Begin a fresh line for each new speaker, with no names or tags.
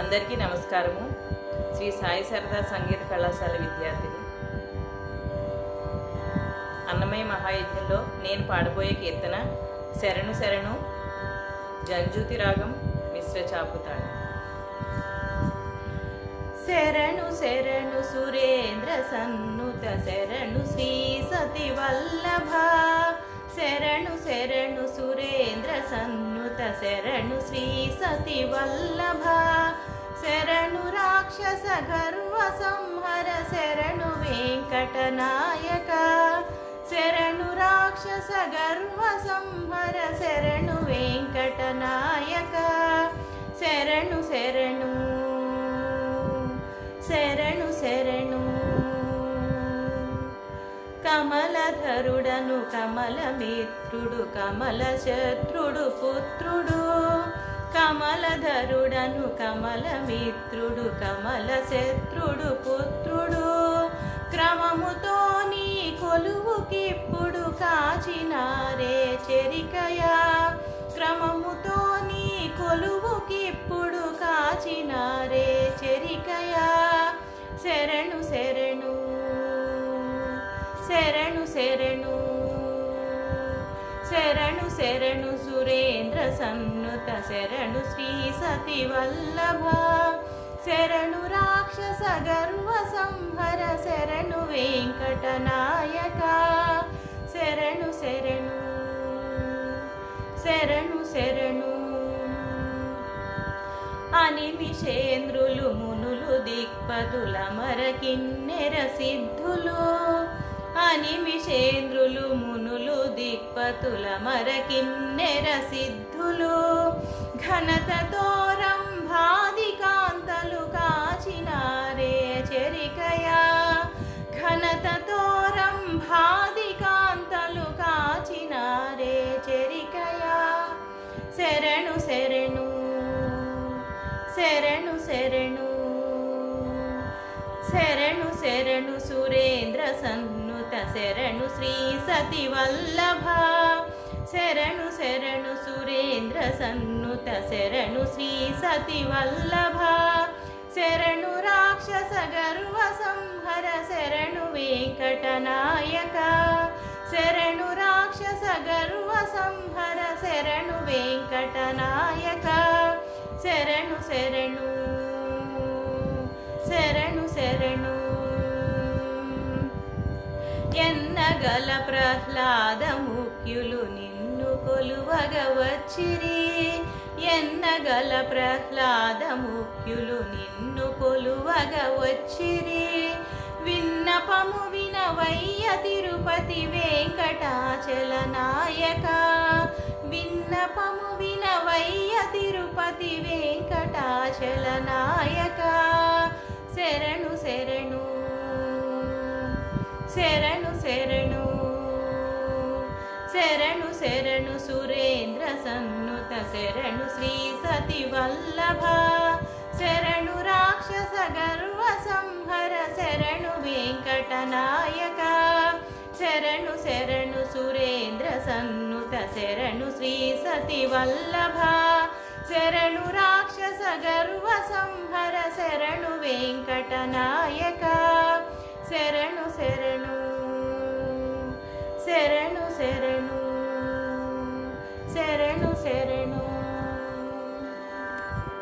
అందరికీ నమస్కారము శ్రీ సాయి శారదా సంగీత కళాశాల విద్యార్థిని అన్నమయ్య మహాయజ్ఞంలో నేను పాడబోయే కీర్తన శరణు శరణు జంజూతి రాగం మిశ్ర చాపుతాడు శరణు శరణు సురేంద్ర సన్నుత శరణు శ్రీ సతి వల్లభ శరణు శరణు సురేంద్ర సన్నుత శరణు శ్రీ సతి వల్లభ శరణు రాక్షస గర్వ సంహర శరణు వెంకటనాయక శరణు రాక్షస గర్వ సంహర శరణు వెంకటనాయక శరణు శరణు శరణు శరణు కమలధరుడను కమలమిత్రుడు కమల శత్రుడు పుత్రుడు కమలధరుడను కమలమిత్రుడు కమల శత్రుడు పుత్రుడు క్రమముతో నీ కొలువుకిప్పుడు కాచినారే చెరికయా క్రమముతో నీ కొలువుకిప్పుడు కాచినారే చెరికయా శరణు శరణు శరణు శరణు శరణు శరణు సురేంద్ర సన్నుత శరణు శ్రీ సతి వల్లభ శరణు రాక్షస గర్వ సంహర శరణు వెంకటనాయక శరణు శరణు శరణు శరణు అనిమిషేంద్రులు మునులు దిక్పతుల మరకిన్నెర సిద్ధులు అనిమిషేంద్రులు మునులు దిక్పతుల మరకిన్నెర సిద్ధులు ఘనతతో రంభాది కాంతలు కాచినారే చెరికయా ఘనతతో రంభాది కాంతలు కాచినారే చెరికయా శరణు శరణు శరణు శరణు శరణు శరణు సురేంద్ర సన్నుత శరణు శ్రీ సతి వల్లభ శరణు శరణు సురేంద్ర సన్నుత శరణు శ్రీ సతి వల్లభ శరణు రాక్షస గర్వ సంహర శరణు వెంకటనాయక శరణు రాక్షస గర్వ సంహర శరణు వెంకటనాయక శరణు శరణు శరణు శరణు ఎన్నగల ప్రహ్లాద ముఖ్యులు నిన్ను కొలువగ వచ్చిరి ఎన్నగల ప్రహ్లాద ముఖ్యులు నిన్ను కొలువగ వచ్చిరి విన్నపము వినవయ్య తిరుపతి వెంకటాచల నాయక విన్నపము వినవయ్య తిరుపతి వెంకటాచల నాయక శరణు శరణు శరణు శరణు శరణు శరణు సురేంద్ర సన్నుత శరణు శ్రీ సతి వల్లభ శరణు రాక్షస గర్వ సంహర శరణు వెంకటనాయక శరణు శరణు సురేంద్ర సన్నుత శరణు శ్రీ సతి వల్లభ శరణు రాక్షస గర్వ సంహర శరణు వెంకటనాయక శరణు శరణు శరణు